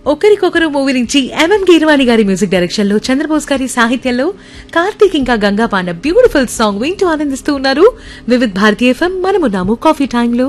ఒకరికొకరు మూవీ నుంచి ఎంఎం కీరవాణి గారి మ్యూజిక్ డైరెక్షన్ లో చంద్రబోస్ గారి సాహిత్యంలో కార్తీక్ ఇంకా గంగా పాండ బ్యూటిఫుల్ సాంగ్ వింటూ ఆనందిస్తూ ఉన్నారు వివిధ్ భారతీయ ఎఫ్ఎం మనమున్నాము కాఫీ టైంలో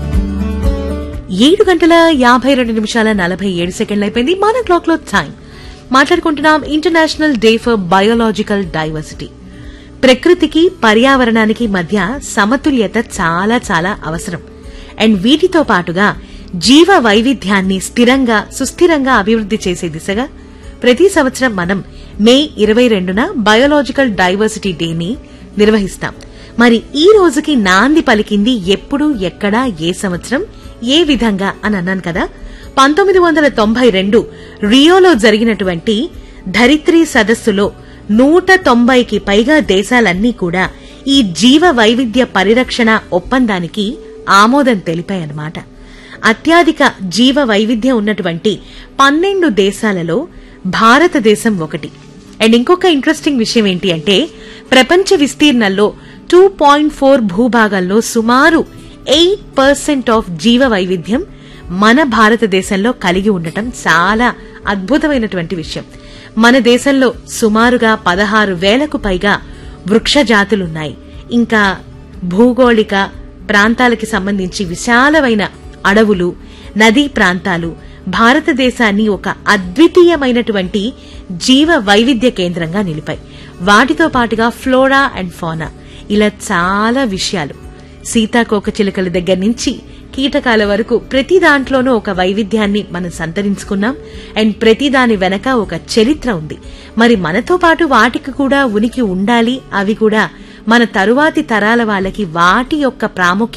ఏడు గంటల యాభై రెండు నిమిషాల నలభై ఏడు సెకండ్లు అయిపోయింది మన క్లాక్ లో టైం మాట్లాడుకుంటున్నాం international day for biological diversity ప్రకృతికి పర్యావరణానికి మధ్య సమతుల్యత చాలా చాలా అవసరం అండ్ వీటితో పాటుగా జీవ వైవిధ్యాన్ని స్థిరంగా సుస్థిరంగా అభివృద్ధి చేసే దిశగా ప్రతి సంవత్సరం మనం మే ఇరవై రెండున బయోలాజికల్ డైవర్సిటీ డేని నిర్వహిస్తాం మరి ఈ రోజుకి నాంది పలికింది ఎప్పుడు ఎక్కడ ఏ సంవత్సరం ఏ విధంగా అని అన్నాను కదా పంతొమ్మిది వందల తొంభై రెండు రియోలో జరిగినటువంటి ధరిత్రి సదస్సులో నూట తొంభైకి పైగా దేశాలన్నీ కూడా ఈ జీవ వైవిధ్య పరిరక్షణ ఒప్పందానికి ఆమోదం తెలిపాయన్నమాట అత్యధిక జీవ వైవిధ్యం ఉన్నటువంటి పన్నెండు దేశాలలో భారతదేశం ఒకటి అండ్ ఇంకొక ఇంట్రెస్టింగ్ విషయం ఏంటి అంటే ప్రపంచ విస్తీర్ణంలో టూ పాయింట్ ఫోర్ భూభాగంలో సుమారు ఎయిట్ పర్సెంట్ ఆఫ్ జీవ వైవిధ్యం మన భారతదేశంలో కలిగి ఉండటం చాలా అద్భుతమైనటువంటి విషయం మన దేశంలో సుమారుగా పదహారు వేలకు పైగా వృక్ష జాతులున్నాయి ఇంకా భూగోళిక ప్రాంతాలకి సంబంధించి విశాలమైన అడవులు నదీ ప్రాంతాలు భారతదేశాన్ని ఒక అద్వితీయమైనటువంటి జీవ వైవిధ్య కేంద్రంగా నిలిపాయి వాటితో పాటుగా ఫ్లోరా అండ్ ఫోనా ఇలా చాలా విషయాలు సీతాకోక చిలుకల దగ్గర నుంచి కీటకాల వరకు ప్రతి దాంట్లోనూ ఒక వైవిధ్యాన్ని మనం సంతరించుకున్నాం అండ్ ప్రతి దాని వెనక ఒక చరిత్ర ఉంది మరి మనతో పాటు వాటికి కూడా ఉనికి ఉండాలి అవి కూడా మన తరువాతి తరాల వాళ్ళకి వాటి యొక్క ప్రాముఖ్యత